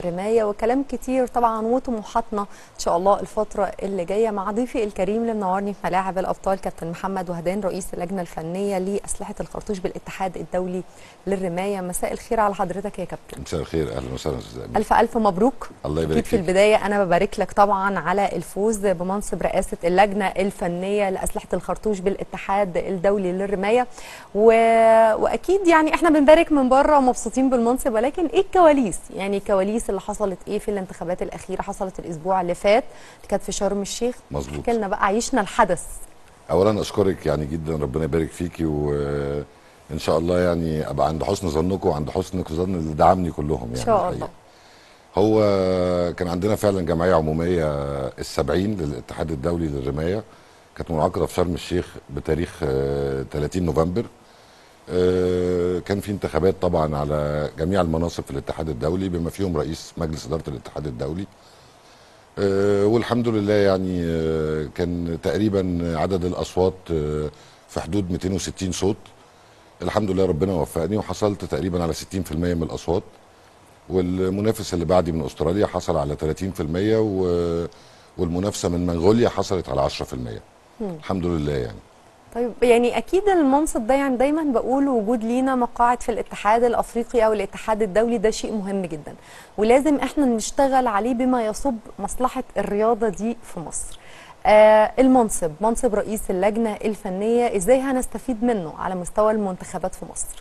الرمايه وكلام كتير طبعا وطموحاتنا ان شاء الله الفتره اللي جايه مع ضيفي الكريم اللي منورني في ملاعب الابطال كابتن محمد وهدان رئيس اللجنه الفنيه لاسلحه الخرطوش بالاتحاد الدولي للرمايه مساء الخير على حضرتك يا كابتن مساء الخير اهلا وسهلا استاذ امين الف الف مبروك الله اكيد يبارك في فيك البدايه انا ببارك لك طبعا على الفوز بمنصب رئاسه اللجنه الفنيه لاسلحه الخرطوش بالاتحاد الدولي للرمايه و... واكيد يعني احنا بنبارك من بره ومبسوطين بالمنصب ولكن ايه الكواليس يعني الكواليس اللي حصلت ايه في الانتخابات الاخيره حصلت الاسبوع اللي فات اللي كانت في شرم الشيخ مظبوط احكي لنا بقى عيشنا الحدث اولا اشكرك يعني جدا ربنا يبارك فيكي وان شاء الله يعني ابقى عند حسن ظنكم وعند حسن ظن اللي دعمني كلهم يعني ان شاء الحقيقة. الله هو كان عندنا فعلا جمعيه عموميه السبعين للاتحاد الدولي للرمايه كانت منعقده في شرم الشيخ بتاريخ آه، 30 نوفمبر آه، كان في انتخابات طبعا على جميع المناصب في الاتحاد الدولي بما فيهم رئيس مجلس اداره الاتحاد الدولي آه، والحمد لله يعني آه، كان تقريبا عدد الاصوات آه، في حدود 260 صوت الحمد لله ربنا وفقني وحصلت تقريبا على 60% من الاصوات والمنافس اللي بعدي من استراليا حصل على 30% و... والمنافسه من منغوليا حصلت على 10% الحمد لله يعني طيب يعني اكيد المنصب ده يعني دايما بقول وجود لينا مقاعد في الاتحاد الافريقي او الاتحاد الدولي ده شيء مهم جدا ولازم احنا نشتغل عليه بما يصب مصلحه الرياضه دي في مصر آه المنصب منصب رئيس اللجنه الفنيه ازاي هنستفيد منه على مستوى المنتخبات في مصر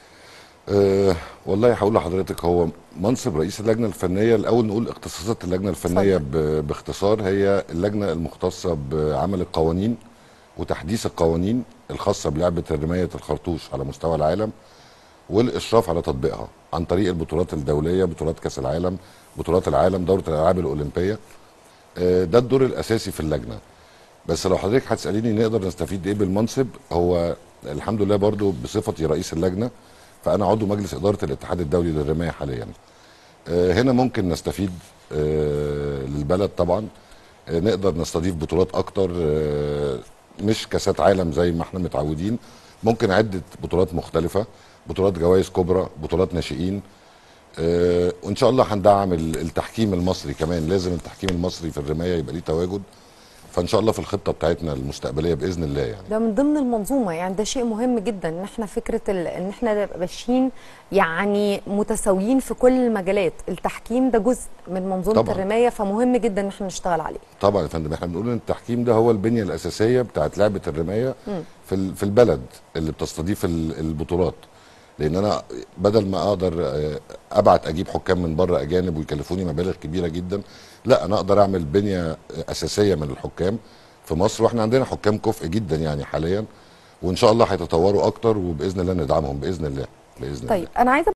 أه والله هقول لحضرتك هو منصب رئيس اللجنه الفنيه الاول نقول اختصاصات اللجنه الفنيه ب... باختصار هي اللجنه المختصه بعمل القوانين وتحديث القوانين الخاصه بلعبه رمايه الخرطوش على مستوى العالم والاشراف على تطبيقها عن طريق البطولات الدوليه بطولات كاس العالم بطولات العالم دوره الالعاب الاولمبيه أه ده الدور الاساسي في اللجنه بس لو حضرتك هتساليني نقدر نستفيد ايه بالمنصب هو الحمد لله برضو بصفتي رئيس اللجنه فانا عضو مجلس اداره الاتحاد الدولي للرمايه حاليا آه، هنا ممكن نستفيد آه، للبلد طبعا آه، نقدر نستضيف بطولات اكتر آه، مش كاسات عالم زي ما احنا متعودين ممكن عده بطولات مختلفه بطولات جوائز كبرى بطولات ناشئين آه، وان شاء الله هندعم ال- التحكيم المصري كمان لازم التحكيم المصري في الرمايه يبقى ليه تواجد فان شاء الله في الخطه بتاعتنا المستقبليه باذن الله يعني ده من ضمن المنظومه يعني ده شيء مهم جدا ان احنا فكره ال... ان احنا نبقى ماشيين يعني متساويين في كل المجالات التحكيم ده جزء من منظومه طبعاً. الرمايه فمهم جدا ان احنا نشتغل عليه طبعا يا فندم احنا بنقول ان التحكيم ده هو البنيه الاساسيه بتاعت لعبه الرمايه في ال- في البلد اللي بتستضيف ال- البطولات لان انا بدل ما اقدر آه، ابعت اجيب حكام من بره اجانب ويكلفوني مبالغ كبيره جدا لا انا اقدر اعمل بنيه اساسيه من الحكام في مصر واحنا عندنا حكام كفء جدا يعني حاليا وان شاء الله هيتطوروا اكتر وباذن الله ندعمهم باذن الله باذن الله طيب انا عايزه